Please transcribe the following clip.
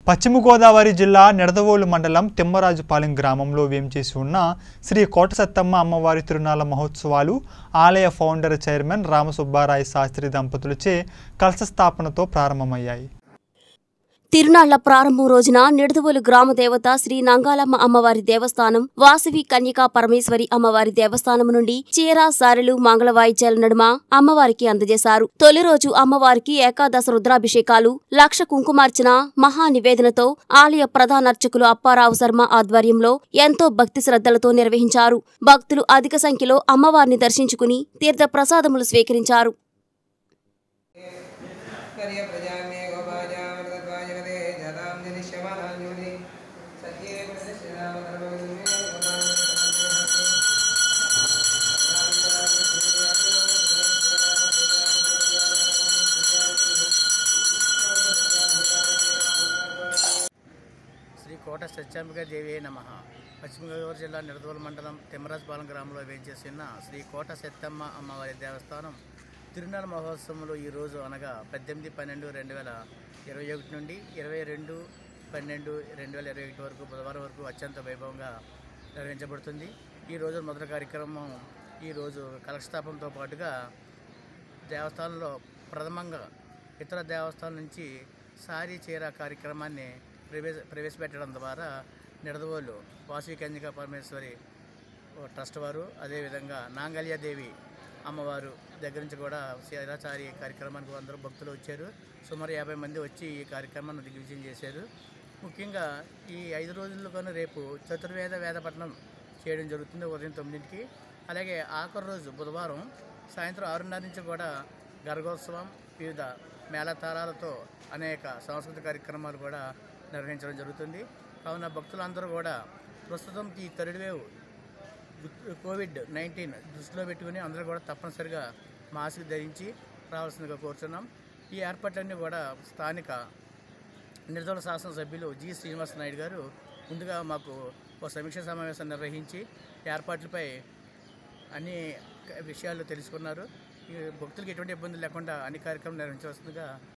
పశ్చిమ గోదావరి జిల్లా నిడదవోలు మండలం తిమ్మరాజుపాలెం గ్రామంలో వేంచేసి ఉన్న శ్రీ కోటసత్తమ్మ అమ్మవారి తిరునాళ్ళ మహోత్సవాలు ఆలయ ఫౌండర్ చైర్మన్ రామసుబ్బారాయ శాస్త్రి దంపతులచే కలశ స్థాపనతో ప్రారంభమయ్యాయి తిరునాళ్ల ప్రారంభం రోజున నిడదవోలు గ్రామ దేవత శ్రీ నంగాలమ్మ అమ్మవారి దేవస్థానం వాసవి కన్యకా పరమేశ్వరి అమ్మవారి దేవస్థానం నుండి చీర సారెలు మంగళ వాయిద్యాల నడుమ అమ్మవారికి అందజేశారు తొలి రోజు అమ్మవారికి ఏకాదశ రుద్రాభిషేకాలు లక్ష కుంకుమార్చన మహా నివేదనతో ఆలయ ప్రధానార్చకులు అప్పారావు శర్మ ఆధ్వర్యంలో ఎంతో భక్తి శ్రద్ధలతో నిర్వహించారు భక్తులు అధిక సంఖ్యలో అమ్మవారిని దర్శించుకుని తీర్థ ప్రసాదములు స్వీకరించారు कर्य प्रजाम्ये गोपाजामृतत्वा जगते जतां जनिष्यमानान्यूनि सत्ये प्रतिष्ठितामधर्मविदुर्मे శ్రీ కోట సత్యాంబిక దేవి నమ పశ్చిమ గోదావరి జిల్లా నిడదవోలు మండలం తిమ్మరాజపాలెం గ్రామంలో వేంచేసిన శ్రీ కోట సత్తమ్మ అమ్మవారి దేవస్థానం తిరునాళ్ళ మహోత్సవంలో ఈరోజు అనగా పద్దెనిమిది పన్నెండు రెండు వేల ఇరవై ఒకటి నుండి ఇరవై రెండు పన్నెండు రెండు వేల ఇరవై ఒకటి వరకు బుధవారం వరకు అత్యంత వైభవంగా నిర్వహించబడుతుంది ఈ రోజు మొదటి కార్యక్రమం ఈరోజు కలక్షస్థాపనతో పాటుగా దేవస్థానంలో ప్రథమంగా ఇతర దేవస్థానం నుంచి సారీ చీర కార్యక్రమాన్ని ప్రవేశ ప్రవేశపెట్టడం ద్వారా నిడదవోలు వాసవి కన్యకా పరమేశ్వరి ట్రస్ట్ వారు అదేవిధంగా నాంగల్యాదేవి అమ్మవారు దగ్గర నుంచి కూడా చీరాచారి కార్యక్రమానికి అందరూ భక్తులు వచ్చారు సుమారు యాభై మంది వచ్చి ఈ కార్యక్రమాన్ని దిగ్విజయం చేశారు ముఖ్యంగా ఈ ఐదు రోజుల్లోనూ రేపు చతుర్వేద వేదపట్నం చేయడం జరుగుతుంది ఉదయం తొమ్మిదింటికి అలాగే ఆఖరి రోజు బుధవారం సాయంత్రం ఆరున్నర నుంచి కూడా గర్గోత్సవం వివిధ మేళతాళాలతో అనేక సాంస్కృతిక కార్యక్రమాలు కూడా నిర్వహించడం జరుగుతుంది కావున భక్తులందరూ కూడా ప్రస్తుతం ఈ థర్డ్ వేవ్ గు- కోవిడ్ నైన్టీన్ దృష్టిలో పెట్టుకుని అందరూ కూడా తప్పనిసరిగా మాస్క్ ధరించి రావాల్సిందిగా కోరుతున్నాం ఈ ఏర్పాట్లన్నీ కూడా స్థానిక నిర్దోళ శాసనసభ్యులు జి శ్రీనివాస నాయుడు గారు ముందుగా మాకు ఒక సమీక్ష సమావేశం నిర్వహించి ఏర్పాట్లపై అన్ని క- విషయాలు తెలుసుకున్నారు ఈ భక్తులకు ఎటువంటి ఇబ్బంది లేకుండా అన్ని కార్యక్రమాలు నిర్వహించవలసిందిగా